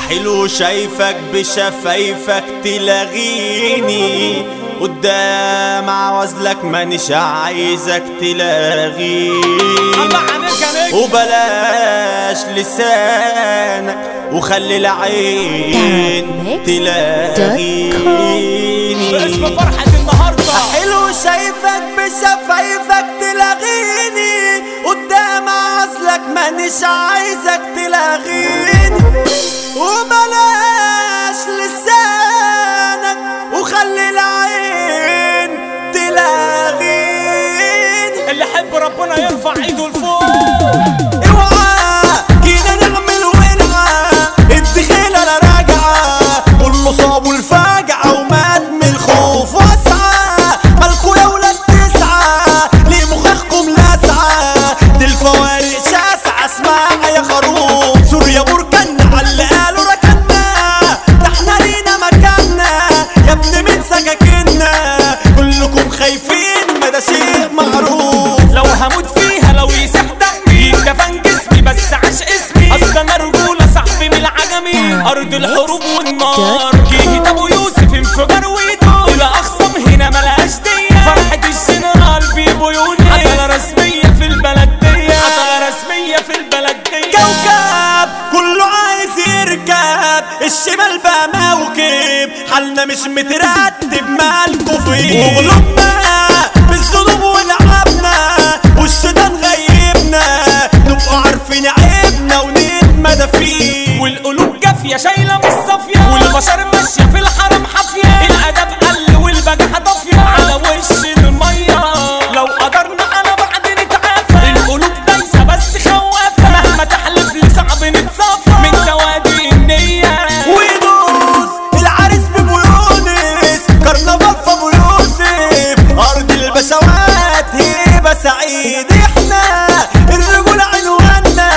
حلو شايفك بشفايفك تلاغيني قدام عوزلك مانيش عايزك تلاغيني الله عليك يا نجم وبلاش لسانك وخلي العين تلاغيني باسم فرحة النهاردة حلو شايفك بشفايفك تلاغيني قدام عزلك مانيش عايزك تلاغيني وبلاش لسانك وخلي العين تلاغيني اللي يحب ربنا يرفع ايده لفوق اوعى جينا نعمل ولعة الدخيلة لا راجعة والمصاب والفاجعة ومات من الخوف واسعة مالكوا يا ولاد تسعة ليه مخاخكم لاسعة دي الفوارق شاسعة اسمعها يا خروف سوريا بركنا على اللي قالوا ركنا ده احنا لينا مكاننا يا ابن من سكاكنا كلكم خايفين ما ده شيء معروف لو هموت فيها لو يسح دمي دفن جسمي بس عاش اسمي اصل انا رجولة صاحبي من العجمي ارض الحروب والنار جيت ابو يوسف انفجار ويدوس الاخصم هنا ملهاش دية فرحة الجنرال بيبو يونس عضلة رسمية في البلد دي عضلة رسمية في البلد دي كوكب كله عايز يركب الشمال بقى موكب حالنا مش مترتب مالكوا فيه وغلبنا بالذنوب ولعبنا والشيطان غيبنا نبقى عارفين عيبنا ونتمدى فيه والقلوب جافية شايلة مش صافية والبشر ماشية في الحرم حافية الأدب قل والبجاحة طافية على وش المية لو قدرنا على بعض نتعافى القلوب دايسة بس خوافة مهما تحلف لي صعب نتصافى من سواد النية ويدوس العريس بابو يونس كرنفال في ابو يوسف ارض البشوات هيبه سعيد احنا الرجوله عنواننا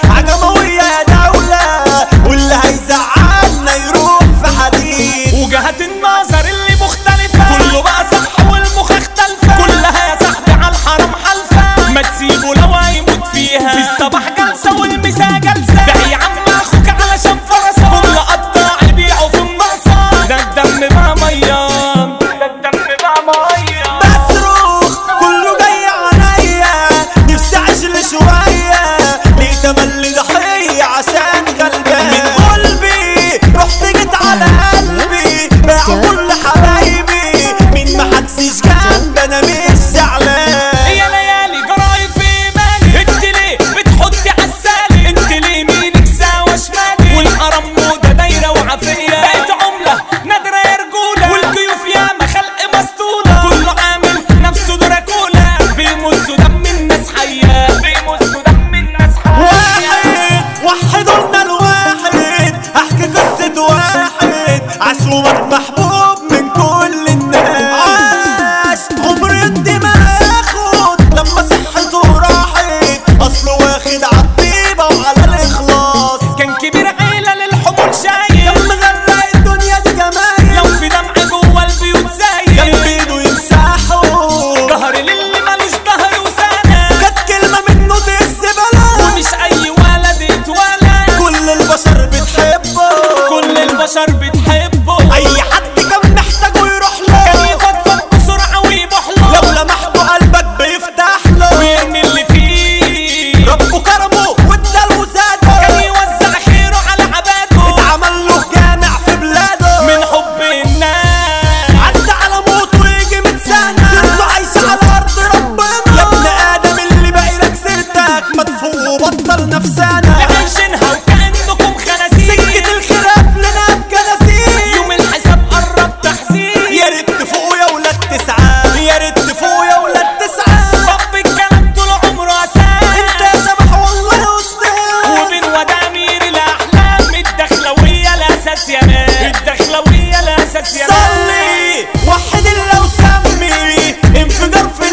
عجمويه يا دوله واللي هيزعلنا يروح في حديد وجهات النظر اللي مختلفة كله بقى صح والمخ اختلفة كلها يا صاحبي على الحرام حلفة ما تسيبه لو هيموت فيها في الصباح جلسة والمساء جلسة بيع يا عم اخوك علشان فرسة كل قطاع يبيعوا في النصر ده الدم بقى ميان ده الدم بقى ميان بصرخ كله جاي عليا نفسي اعيش لي شويه ليه تملي ضحيه عشان غلبان من قلبي رحت جيت على قلبي باعوا كل حبايبي مين ما حدش جنبي انا مش زعلان يا ليالي جراي في مالي انت ليه بتحطي عالسالي انت ليه مينك سوا شمالي والحرام موضة دايرة وعافية بقت عملة نادرة يا رجولة والضيوف ياما خلق مسطولة كله عامل نفسه دراكولا بيمصوا دم الناس حية بيمصوا دم الناس حية واحد وحدوا لنا الواحد احكي قصة واحد عشومك محبوب من كل الناس عاش عمر يدي ما ياخد لما صحته راحت اصله واخد عالطيبة وعلى الاخلاص كان كبير عيلة للحمول شايل كان مغرق الدنيا دي جمايل لو في دمع جوه البيوت كان سايل بيده يمسحه ظهر للي ملوش ظهر وسنة كانت كلمة منه تقس بلا ومش اي ولد اتولد كل البشر بتحبه كل البشر بتحبه اي حد كان محتاجه يروح كان له يفضفض بسرعة ويبوح له لو لمحته قلبك بيفتح له ويرمي اللي فيه ربه كرمه واداله زاده كان يوزع خيره على عباده اتعمل له جامع في بلاده من حب الناس عدى على موته يجي من سنة سيرته عايشة على أرض ربنا يا ابن آدم اللي باقي لك سيرتك مدفوع وبطل نفسنا عايشينها وكأنكم خنازير سكة الخلاف لنا بجنازير يوم الحساب قرب تحذير يا ريت تفوق يا ولاد تسعة يا ريت تفوق يا ولاد تسعة رب الكلام طول عمره انت أساس يا سمح والله أستاذ وبين ودامير الأحلام الدخلوية الأساس يا ناس الدخلوية الأساس يا ناس صلي وحد الله وسمي انفجار في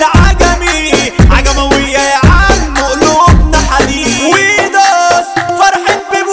العجمي عجموية يا عم قلوبنا حديد ويدوس فرحة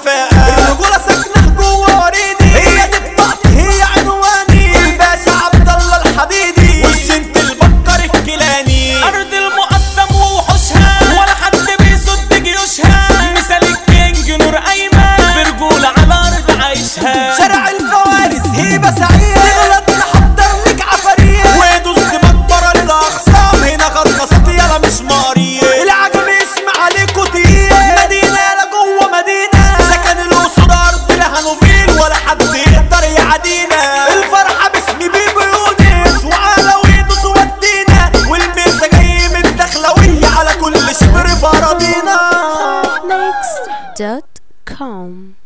كفاءة الرجولة ساكنة جوه وريدي هي دي بطاقتي هي عنواني الباشا عبد الله الحديدي والجنت البكر الكيلاني ارض المقدم ووحوشها ولا حد بيصد جيوشها مثال الكينج نور ايمن برجولة على ارض عايشها شارع الفوارس هيبة سعيد تغلط نحضر لك عفارية ويدوس دماغ برا للأخصام هنا غطاسات يلا مش مارية العجم يسمع عليكوا تقيل مدينة يلا جوه مدينة سكن الأسود أرض لهانوفيل ولا حد يقدر يعدينا الفرحة باسم بيبو يونس وعلى ويدوس ودينا والميسا جاي من الدخلوية على كل شبر فرضينا Next.com